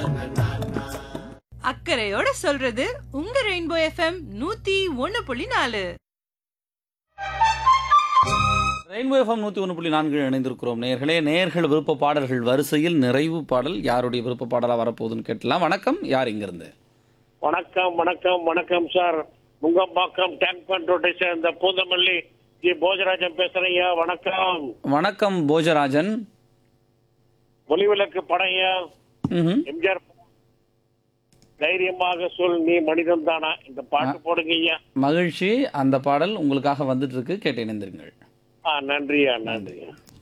அக்கறையோட சொல்றது உங்க ரெயின்போ எஃப்எம் நூத்தி ஒன்னு புள்ளி நாலு ரெயின்போ எஃப்எம் நூற்றி ஒன்று புள்ளி நான்கு இணைந்திருக்கிறோம் நேர்களே நேர்கள் விருப்ப பாடல்கள் வரிசையில் நிறைவு பாடல் யாருடைய விருப்ப பாடலாக வரப்போகுதுன்னு கேட்டலாம் வணக்கம் யார் இங்கிருந்து வணக்கம் வணக்கம் வணக்கம் சார் முங்கம்பாக்கம் டேங்க் பண்ட் ரோட்டை சேர்ந்த பூந்தமல்லி ஜி போஜராஜன் பேசுறீங்க வணக்கம் வணக்கம் போஜராஜன் ஒளிவிளக்கு படையா ம்ஹும். எம்ஜிஆர் தைரியமாக சொல் நீ மனிதன் தானா இந்த பாட்டு போடுங்க ஐயா மகிழ்ச்சி அந்த பாடல் உங்களுக்காக வந்துட்டு இருக்கு கேட்டு இணைந்திருங்கள் ஆ நன்றியா நன்றியா